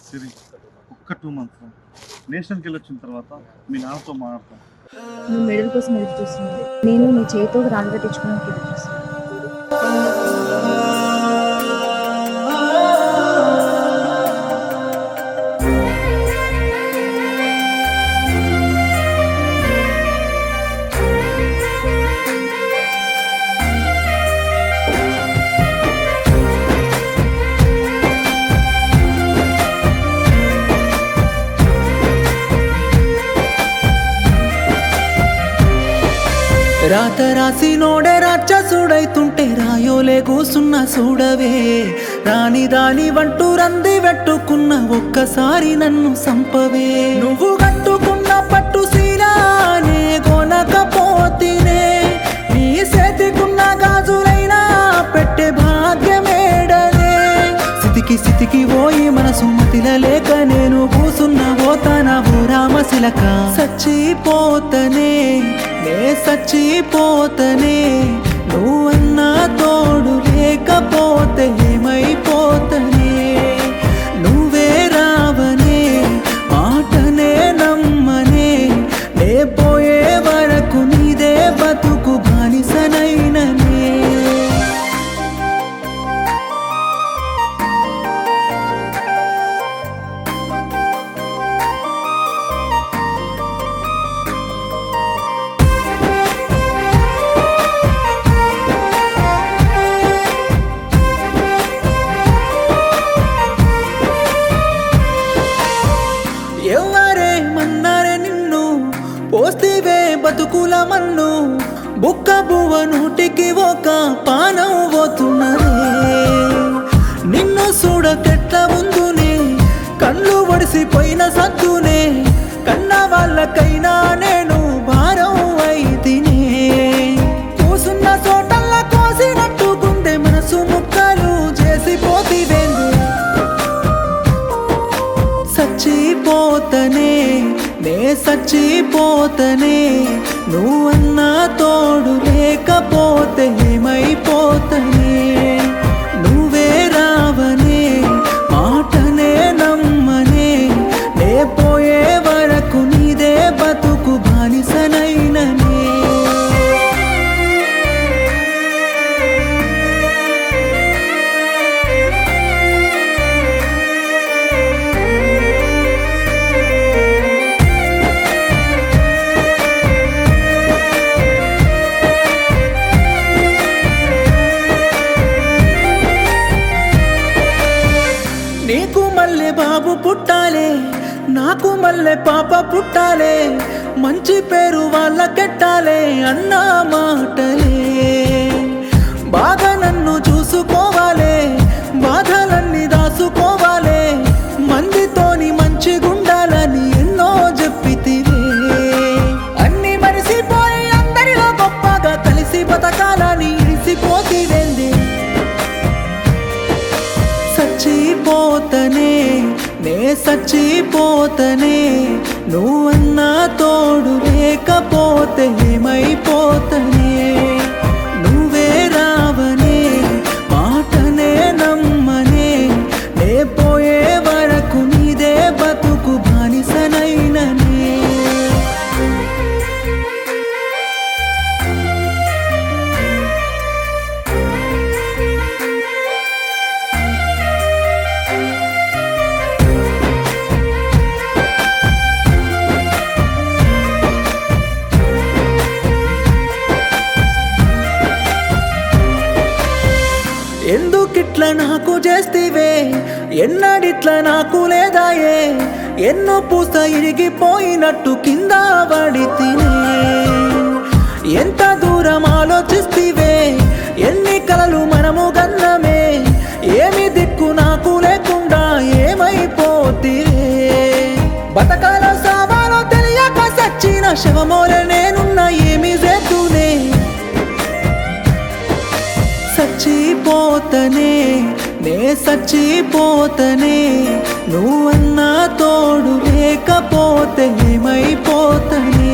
సిరి ఒక్క two months నేషనల్కి వెళ్ళి వచ్చిన తర్వాత మీ నాన్నతో మాట్లాడతాం నువ్వు మెడల్ కోసం ఎదురు చూస్తున్నావు నేను నీ చేతితో రాళ్ళు కట్టించుకోవడానికి ఎదురు చూస్తున్నాను రాత రాసి నోడే రాక్షసుడైతుంటే రాయోలే కూసున్న చూడవే రాని దాని వంటూ రంది పెట్టుకున్న ఒక్కసారి నన్ను సంపవే నువ్వు కట్టుకున్న పట్టు సీరానే కొనకపోతినే నీ చేతికున్న గాజులైనా పెట్టే భాగ్యమేడనే సితికి సితికి పోయి మనసు మతిల లేక నేను కూసున్న పోతాన ఓ రామశిలక సచ్చిపోతనే నే సచ్చిపోతనే నువ్వన్నా తోడు లేకపోతే ఏమైపోతనే నువ్వే రావనే మాటనే నమ్మనే నే పోయే వరకు నీదే బతుకు బానిసనైననే ఎవరే మన్నారే నిన్ను పోస్తివే బతుకుల మన్ను బుక్క బువ్వ నూటికి ఒక పానం పోతున్నదే నిన్ను చూడకెట్ల ముందునే కళ్ళు వడిసిపోయిన సద్దునే కన్న వాళ్ళకైనా నేను భారం అయితినే కూసున్న చోటల్లా కోసినట్టు గుండె మనసు ముక్కలు చేసిపోతివేందే సచ్చిపోతనే నే సచ్చిపోతనే నువ్వన్నా తోడు లేకపోతే ఏమైపోతనే నువ్వే రావనే మాటనే నమ్మనే నే పోయే వరకు నీదే బతుకు బానిసనైననే నీకు మల్లె బాబు పుట్టాలే నాకు మల్లె పాప పుట్టాలే మంచి పేరు వాళ్ళకెట్టాలే అన్న మాటలే బాగా నన్ను చూసుకోవాలే బాధలన్నీ దాసుకోవాలే మందితోని మంచి గుండాలని ఎన్నో చెప్పితివే అన్ని మరిసిపోయి అందరిలో గొప్పగా కలిసి బతకాలని ఇరిసిపోతివేందే సచ్చిపోతనే నే సచ్చిపోతనే నువ్వన్నా తోడు లేకపోతే ఏమైపోతనే నువ్వే రావనే మాటనే నమ్మనే నే పోయే వరకు నీదే బతుకు బానిసనైననే ఎందుకిట్ల నాకు చేస్తివే ఎన్నడిట్ల నాకు లేదాయే ఎన్నో పూస ఇరిగిపోయినట్టు కింద పడి తినే ఎంత దూరం ఆలోచిస్తివే ఎన్ని కలలు మనము గన్నమే ఏమి దిక్కు నాకు లేకుండా ఏమైపోతివే బతకాలో సావాలో తెలియక సచ్చిన శవమోల నేనున్న ఏమి చేతునే సచ్చిపోతనే నే సచ్చిపోతనే నువ్వన్నా తోడు లేకపోతే ఏమైపోతనే